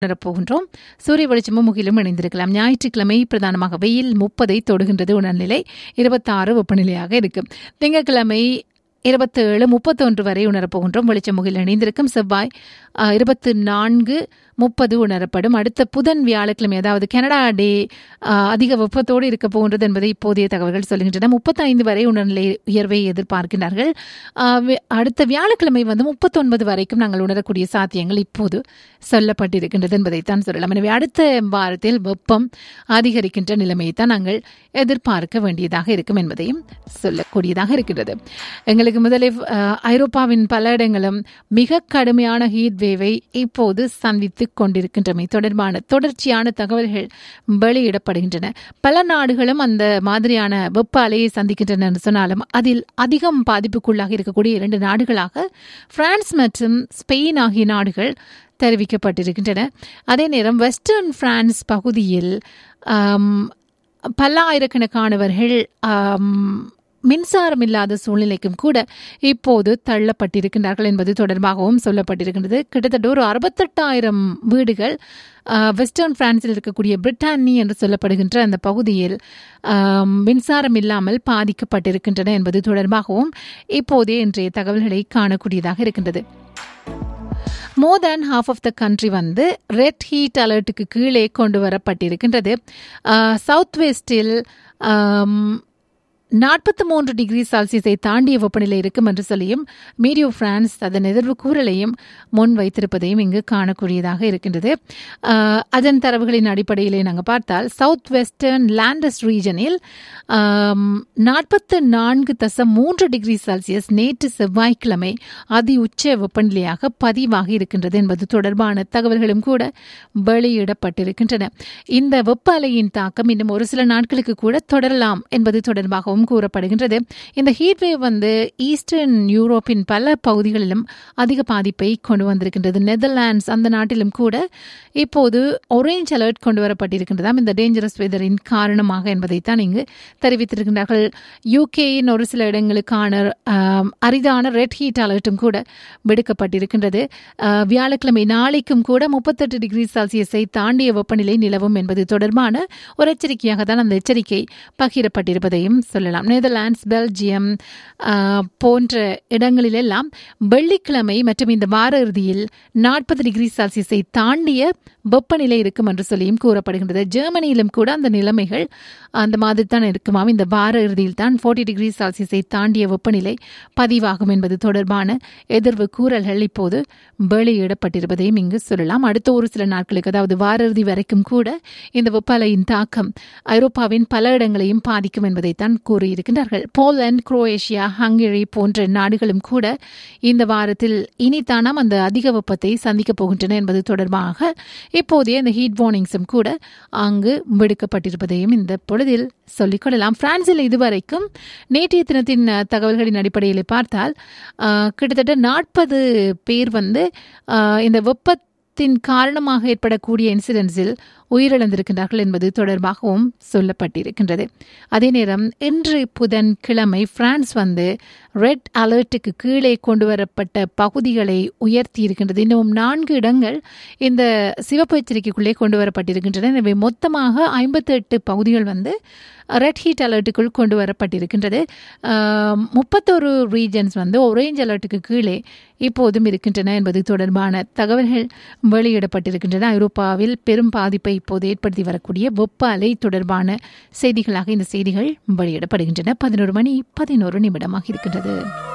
உணரப்போகின்றோம் சூரிய வெளிச்சமும் முகிலும் இணைந்திருக்கலாம் ஞாயிற்றுக்கிழமை பிரதானமாக வெயில் முப்பதை தொடுகின்றது உணர்நிலை இருபத்தாறு வெப்பநிலையாக இருக்கும் திங்கட்கிழமை இருபத்தேழு முப்பத்தொன்று வரை உணரப்போகின்றோம் வெளிச்சம் முகில் இணைந்திருக்கும் செவ்வாய் இருபத்து நான்கு முப்பது உணரப்படும் அடுத்த புதன் வியாழக்கிழமை அதாவது கனடா டே அதிக வெப்பத்தோடு இருக்க போகின்றது என்பதை இப்போதைய தகவல்கள் சொல்கின்றன முப்பத்தைந்து வரை உணர்நிலை உயர்வை எதிர்பார்க்கிறார்கள் அடுத்த வியாழக்கிழமை வந்து முப்பத்தொன்பது வரைக்கும் நாங்கள் உணரக்கூடிய சாத்தியங்கள் இப்போது சொல்லப்பட்டிருக்கின்றது என்பதைத்தான் சொல்லலாம் எனவே அடுத்த வாரத்தில் வெப்பம் அதிகரிக்கின்ற நிலைமையை தான் நாங்கள் எதிர்பார்க்க வேண்டியதாக இருக்கும் என்பதையும் சொல்லக்கூடியதாக இருக்கின்றது எங்களுக்கு முதலில் ஐரோப்பாவின் பல இடங்களும் மிக கடுமையான ஹீட் வேவை இப்போது சந்தித்து கொண்டிருக்கின்றமை தொடர்பான தொடர்ச்சியான தகவல்கள் வெளியிடப்படுகின்றன பல நாடுகளும் அந்த மாதிரியான வெப்ப அலையை சந்திக்கின்றன என்று சொன்னாலும் அதில் அதிகம் பாதிப்புக்குள்ளாக இருக்கக்கூடிய இரண்டு நாடுகளாக பிரான்ஸ் மற்றும் ஸ்பெயின் ஆகிய நாடுகள் தெரிவிக்கப்பட்டிருக்கின்றன அதே நேரம் வெஸ்டர்ன் பிரான்ஸ் பகுதியில் பல ஆயிரக்கணக்கானவர்கள் மின்சாரம் இல்லாத சூழ்நிலைக்கும் கூட இப்போது தள்ளப்பட்டிருக்கின்றார்கள் என்பது தொடர்பாகவும் சொல்லப்பட்டிருக்கின்றது கிட்டத்தட்ட ஒரு அறுபத்தெட்டாயிரம் வீடுகள் வெஸ்டர்ன் பிரான்சில் இருக்கக்கூடிய பிரிட்டானி என்று சொல்லப்படுகின்ற அந்த பகுதியில் மின்சாரம் இல்லாமல் பாதிக்கப்பட்டிருக்கின்றன என்பது தொடர்பாகவும் இப்போதே இன்றைய தகவல்களை காணக்கூடியதாக இருக்கின்றது more than half of the country வந்து ரெட் ஹீட் அலர்ட்டுக்கு கீழே கொண்டு வரப்பட்டிருக்கின்றது சவுத் வெஸ்டில் நாற்பத்தி மூன்று டிகிரி செல்சியஸை தாண்டிய வெப்பநிலை இருக்கும் என்று சொல்லியும் மீடியோ பிரான்ஸ் அதன் எதிர்வு கூறலையும் முன் வைத்திருப்பதையும் இங்கு காணக்கூடியதாக இருக்கின்றது அதன் தரவுகளின் அடிப்படையிலே நாங்கள் பார்த்தால் சவுத் வெஸ்டர்ன் லேண்டஸ் ரீஜனில் நாற்பத்து நான்கு தசம் மூன்று டிகிரி செல்சியஸ் நேற்று செவ்வாய்க்கிழமை அதி உச்ச வெப்பநிலையாக பதிவாகி இருக்கின்றது என்பது தொடர்பான தகவல்களும் கூட வெளியிடப்பட்டிருக்கின்றன இந்த வெப்ப அலையின் தாக்கம் இன்னும் ஒரு சில நாட்களுக்கு கூட தொடரலாம் என்பது தொடர்பாகவும் என்றும் கூறப்படுகின்றது இந்த ஹீட் வேவ் வந்து ஈஸ்டர்ன் யூரோப்பின் பல பகுதிகளிலும் அதிக பாதிப்பை கொண்டு வந்திருக்கின்றது நெதர்லாண்ட்ஸ் அந்த நாட்டிலும் கூட இப்போது ஒரேஞ்ச் அலர்ட் கொண்டு வரப்பட்டிருக்கின்றதாம் இந்த டேஞ்சரஸ் வெதரின் காரணமாக என்பதைத்தான் இங்கு தெரிவித்திருக்கின்றார்கள் யூகேயின் ஒரு சில இடங்களுக்கான அரிதான ரெட் ஹீட் அலர்ட்டும் கூட விடுக்கப்பட்டிருக்கின்றது வியாழக்கிழமை நாளைக்கும் கூட முப்பத்தெட்டு டிகிரி செல்சியஸை தாண்டிய வெப்பநிலை நிலவும் என்பது தொடர்பான ஒரு எச்சரிக்கையாக தான் அந்த எச்சரிக்கை பகிரப்பட்டிருப்பதையும் சொல்லலாம் சொல்லலாம் நெதர்லாண்ட்ஸ் பெல்ஜியம் போன்ற இடங்களிலெல்லாம் வெள்ளிக்கிழமை மற்றும் இந்த வார இறுதியில் நாற்பது டிகிரி செல்சியஸை தாண்டிய வெப்பநிலை இருக்கும் என்று சொல்லியும் கூறப்படுகின்றது ஜெர்மனியிலும் கூட அந்த நிலைமைகள் அந்த மாதிரி தான் இருக்குமாம் இந்த வார இறுதியில் தான் ஃபோர்ட்டி டிகிரி செல்சியஸை தாண்டிய வெப்பநிலை பதிவாகும் என்பது தொடர்பான எதிர்வு கூறல்கள் இப்போது வெளியிடப்பட்டிருப்பதையும் இங்கு சொல்லலாம் அடுத்த ஒரு சில நாட்களுக்கு அதாவது வார இறுதி வரைக்கும் கூட இந்த வெப்பலையின் தாக்கம் ஐரோப்பாவின் பல இடங்களையும் பாதிக்கும் என்பதைத்தான் கூறியிருக்கின்றார்கள் போலந்து குரோஏஷியா ஹங்கேரி போன்ற நாடுகளும் கூட இந்த வாரத்தில் இனித்தானாம் அந்த அதிக வெப்பத்தை சந்திக்கப் போகின்றன என்பது தொடர்பாக இப்போதைய இந்த ஹீட் வார்னிங்ஸும் கூட அங்கு விடுக்கப்பட்டிருப்பதையும் இந்த பொழுதில் சொல்லிக்கொள்ளலாம் பிரான்சில் இதுவரைக்கும் நேற்றைய தினத்தின் தகவல்களின் அடிப்படையில் பார்த்தால் கிட்டத்தட்ட நாற்பது பேர் வந்து இந்த வெப்பத்தின் காரணமாக ஏற்படக்கூடிய இன்சிடென்ட்ஸில் உயிரிழந்திருக்கின்றார்கள் என்பது தொடர்பாகவும் சொல்லப்பட்டிருக்கின்றது அதே நேரம் இன்று புதன் கிழமை பிரான்ஸ் வந்து ரெட் அலர்ட்டுக்கு கீழே கொண்டு வரப்பட்ட பகுதிகளை உயர்த்தி இருக்கின்றது இன்னும் நான்கு இடங்கள் இந்த சிவப்பு எச்சரிக்கைக்குள்ளே கொண்டு வரப்பட்டிருக்கின்றன எனவே மொத்தமாக ஐம்பத்தி எட்டு பகுதிகள் வந்து ரெட் ஹீட் அலர்ட்டுக்குள் கொண்டு வரப்பட்டிருக்கின்றது முப்பத்தொரு ரீஜன்ஸ் வந்து ஒரேஞ்ச் அலர்ட்டுக்கு கீழே இப்போதும் இருக்கின்றன என்பது தொடர்பான தகவல்கள் வெளியிடப்பட்டிருக்கின்றன ஐரோப்பாவில் பெரும் பாதிப்பை இப்போது ஏற்படுத்தி வரக்கூடிய வெப்ப அலை தொடர்பான செய்திகளாக இந்த செய்திகள் வெளியிடப்படுகின்றன பதினோரு மணி பதினோரு நிமிடமாக இருக்கின்றது